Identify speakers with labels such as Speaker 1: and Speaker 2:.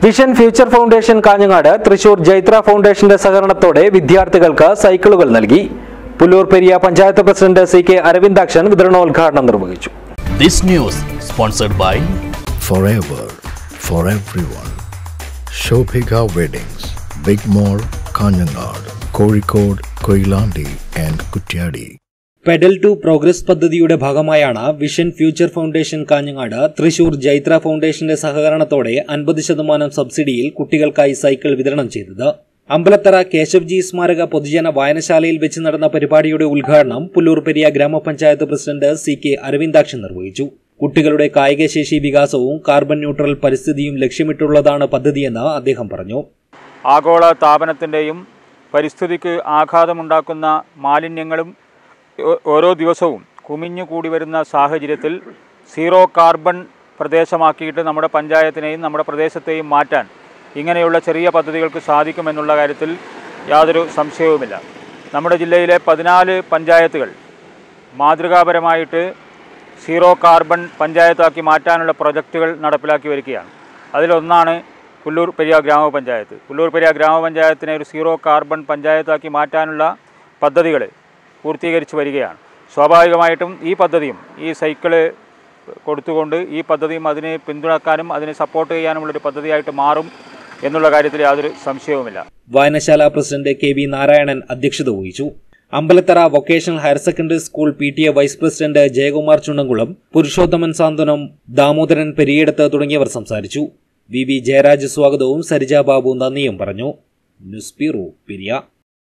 Speaker 1: Vision future foundation Kanhangad Thrissur Jaithra ഫൗണ്ടേഷന്റെ സഹകരണത്തോടെ വിദ്യാർത്ഥികൾക്ക് സൈക്കിളുകൾ നൽകി Pullur Periya panchayat president C K Aravindakshan വിതരണോദ്ഘാടനം നിർവഹിച്ചു
Speaker 2: This news sponsored by
Speaker 3: forever for everyone. Shobhika Weddings, Big Mall, Kanyanad, Kozhikode, Koilandi and Kutyadi.
Speaker 1: Pedal to progress പദ്ധതിയുടെ ഭാഗമായാണ് vision future foundation Kanhangad Thrissur Jaithra ഫൗണ്ടേഷന്റെ സഹകരണത്തോടെ അൻപത് ശതമാനം സബ്സിഡിയിൽ കുട്ടികൾക്കായി സൈക്കിൾ വിതരണം ചെയ്തത് അമ്പലത്തറ കേശവ്ജി സ്മാരക പൊതുജന വായനശാലയിൽ വെച്ച് നടന്ന പരിപാടിയുടെ ഉദ്ഘാടനം പുല്ലൂർ പെരിയ ഗ്രാമപഞ്ചായത്ത് പ്രസിഡന്റ് സി കെ അരവിന്ദാക്ഷൻ നിർവഹിച്ചു കുട്ടികളുടെ കായികശേഷി വികാസവും കാർബൺ ന്യൂട്രൽ പരിസ്ഥിതിയും ലക്ഷ്യമിട്ടുള്ളതാണ് പദ്ധതിയെന്ന് അദ്ദേഹം പറഞ്ഞു
Speaker 4: ആഗോള താപനത്തിൻ്റെയും പരിസ്ഥിതിക്ക് ആഘാതമുണ്ടാക്കുന്ന മാലിന്യങ്ങളും ഓ- ഓരോ ദിവസവും കുമിഞ്ഞു കൂടി വരുന്ന സാഹചര്യത്തിൽ സീറോ കാർബൺ പ്രദേശമാക്കിയിട്ട് നമ്മുടെ പഞ്ചായത്തിനെയും നമ്മുടെ പ്രദേശത്തെയും മാറ്റാൻ ഇങ്ങനെയുള്ള ചെറിയ പദ്ധതികൾക്ക് സാധിക്കുമെന്നുള്ള കാര്യത്തിൽ യാതൊരു സംശയവുമില്ല നമ്മുടെ ജില്ലയിലെ പതിനാല് പഞ്ചായത്തുകൾ മാതൃകാപരമായിട്ട് സീറോ കാർബൺ പഞ്ചായത്താക്കി മാറ്റാനുള്ള പ്രൊജക്റ്റുകൾ നടപ്പിലാക്കി വരികയാണ് അതിലൊന്നാണ് പുല്ലൂർ പെരിയ ഗ്രാമപഞ്ചായത്ത് പുല്ലൂർ പെരിയ ഗ്രാമപഞ്ചായത്തിനെ ഒരു സീറോ കാർബൺ പഞ്ചായത്താക്കി മാറ്റാനുള്ള പദ്ധതികൾ പൂർത്തീകരിച്ച് വരികയാണ് സ്വാഭാവികമായിട്ടും ഈ പദ്ധതിയും ഈ സൈക്കിള് കൊടുത്തുകൊണ്ട് ഈ പദ്ധതിയും അതിനെ പിന്തുണക്കാനും അതിനെ സപ്പോർട്ട് ചെയ്യാനുമുള്ളൊരു പദ്ധതിയായിട്ട് മാറും എന്നുള്ള കാര്യത്തിൽ യാതൊരു സംശയവുമില്ല
Speaker 1: വായനശാല പ്രസിഡന്റ് കെ വി നാരായണൻ അധ്യക്ഷത വഹിച്ചു Ambalathara vocational higher secondary school P T A vice president Jayakumar Chundankulam Purushothaman Santhwanam Damodaran Periyeduthu തുടങ്ങിയവർ സംസാരിച്ചു വി വി ജയരാജ് സ്വാഗതവും സരിജ ബാബു നന്ദിയും പറഞ്ഞു ന്യൂസ് ബ്യൂറോ പെരിയ